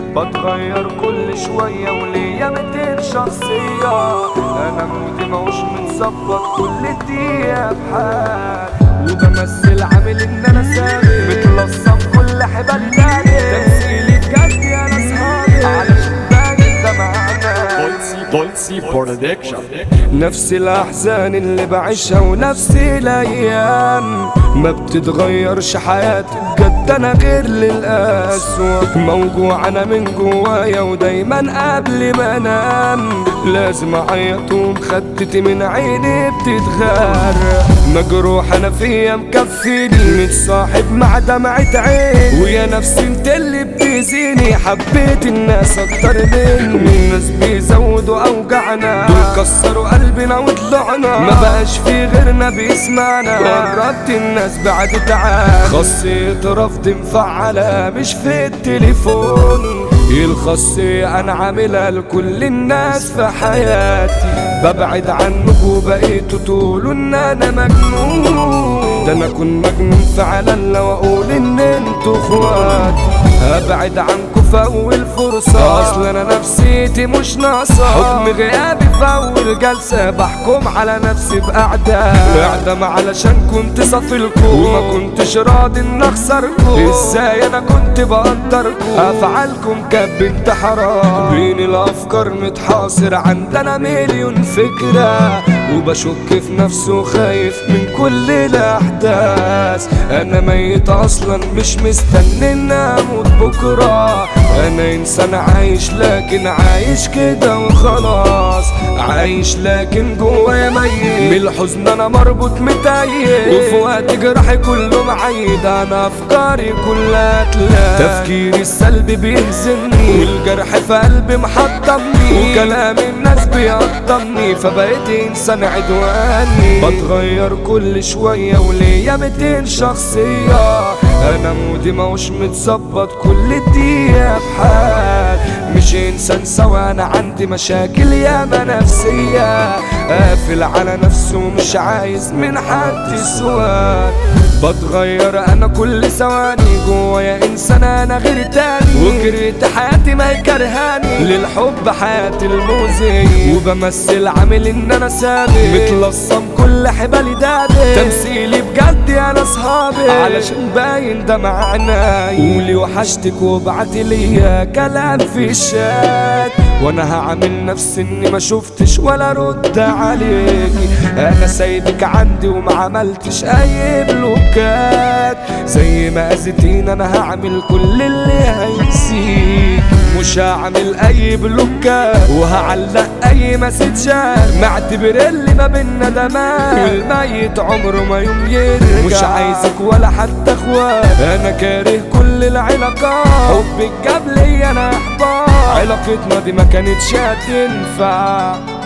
بتغير كل شوية وليا ميتين شخصية أنا مودي موش متظبط كل دقيقة بحال وبمثل عامل إن أنا ثابت متلصم كل حبال تاني تمثيلي بجد يا ناس صحابي علشان باين ده معانا Dolce, Dolce Production. نفس الأحزان اللي بعيشها ونفس الأيام ما بتتغيرش حياتي بجد أنا غير للأسوأ موجوع أنا من جوايا ودايما قبل ما أنام لازم أعيط ومخدتي من عيني بتتغرق مجروح أنا فيا مكفيني متصاحب مع دمعة عين ويا نفسي انت اللي بتأذيني حبيت الناس أكتر مني الناس بيزودوا أوجعنا دول كسروا قلبنا وطلعنا ما بقاش في غيرنا بيسمعنا قربت الناس بعدت عن خاصية رفض مفعلة مش في التليفون الخاصية أنا عاملها لكل الناس في حياتي ببعد عنك وبقيتوا تقولوا إن أنا مجنون ده أنا أكون مجنون فعلا لو أقول إن انتوا إخواتي هبعد عنكوا في أول فرصة أصل أنا نفسيتي مش ناقصة حكم غيابي في أول جلسة بحكم على نفسي بإعدام إعدام علشان كنت صافلكوا وما كنتش راضي إن أخسركوا إزاي أنا كنت بقدركوا أفعالكم كانت بنت حرام بين الأفكار متحاصر عندنا مليون فكرة وبشك في نفسي وخايف من كل الأحداث أنا ميت أصلا مش مستني إن أموت بكرة أنا إنسان عايش لكن عايش كده وخلاص عايش لكن جوايا ميت من الحزن أنا مربوط متأيد وفي وقت جرحي كله معيد أنا أفكاري كلها تلاقي تفكيري السلبي بيهزمني والجرح في قلبي محطمني وكلام الناس بيقطمني فبقيت إنسان عدواني بتغير كل شوية وليا ميتين شخصية أنا مودي موش متظبط كل دقيقة بحال مش إنسان سوا أنا عندي مشاكل ياما نفسية قافل على نفسي ومش عايز من حد سواك بتغير انا كل ثواني جوايا انسان انا غير تاني وكرهت حياتي ما هي كرهاني للحب حياتي المؤذية وبمثل عامل ان انا سابق متلصم كل حبالي دابق تمثيلي بجد يا انا اصحابي علشان باين ده معناي قولي وحشتك وابعتي ليا كلام في الشات وانا هعمل نفسي اني ما شفتش ولا رد عليكي انا سايبك عندي وما عملتش اي بلوكات زي ما اذيتين انا هعمل كل اللي هيسيك مش هعمل اي بلوكات وهعلق اي مسجات معتبر اللي ما بينا ده مات والميت عمره ما يوم يرجع مش عايزك ولا حتى اخوات انا كاره كل العلاقات حبك جاب لي انا احباط علاقتنا دي ما كانتش هتنفع